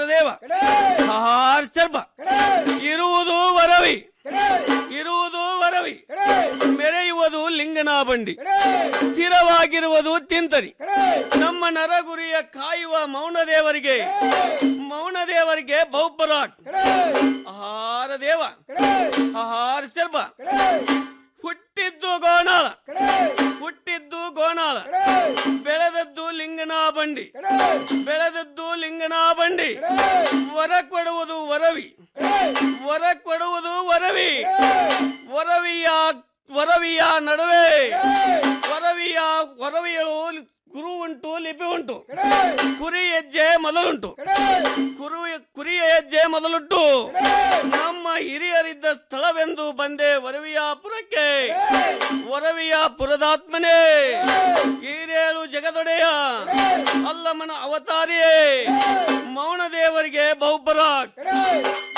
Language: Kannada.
ದೇವ ಆಹಾರ ಸರ್ಬ ಇರುವುದು ವರವಿ ಇರುವುದು ವರವಿ ಮೆರೆಯುವುದು ಲಿಂಗನ ಬಂಡಿ ಸ್ಥಿರವಾಗಿರುವುದು ತಿಂತರಿ ನಮ್ಮ ನರಗುರಿಯ ಕಾಯುವ ಮೌನ ದೇವರಿಗೆ ಮೌನ ದೇವರಿಗೆ ಬಹುಪರಾಟ್ ಆಹಾರ ದೇವ ಆಹಾರ ಸರ್ಬ ಹುಟ್ಟಿದ್ದು ಗೋಣಾಳ ಹುಟ್ಟಿದ್ದು ಗೋಣಾಳ ಬೆಳೆದದ್ದು ಲಿಂಗನ ಬಂಡಿ ಬೆಳೆದದ್ದು ಲಿಂಗನ ಬಂಡಿ ವರ ಕೊಡುವುದು ವರವಿ ವರ ಕೊಡುವುದು ವರವಿ ವರವಿಯ ವರವಿಯ ನಡುವೆ ವರವಿಯ ವರವಿಯಳು ಗುರು ಉಂಟು ಲಿಪಿ ಉಂಟು ಕುರಿ ಹೆಜ್ಜೆ ಮೊದಲುಂಟು ಕುರು ಕುರಿಯ ಹೆಜ್ಜೆ ಮೊದಲುಂಟು ನಮ್ಮ ಹಿರಿಯರಿದ್ದ ಸ್ಥಳವೆಂದು ಬಂದೆ ವರವಿಯಾಪುರಕ್ಕೆ ವರವಿಯ ಪುರದಾತ್ಮನೇ ಹಿರೇಳು ಜಗದೊಡೆಯ ಅಲ್ಲಮ್ಮನ ಅವತಾರಿಯೇ ಮೌನ ದೇವರಿಗೆ ಬಹುಪರಾಟ್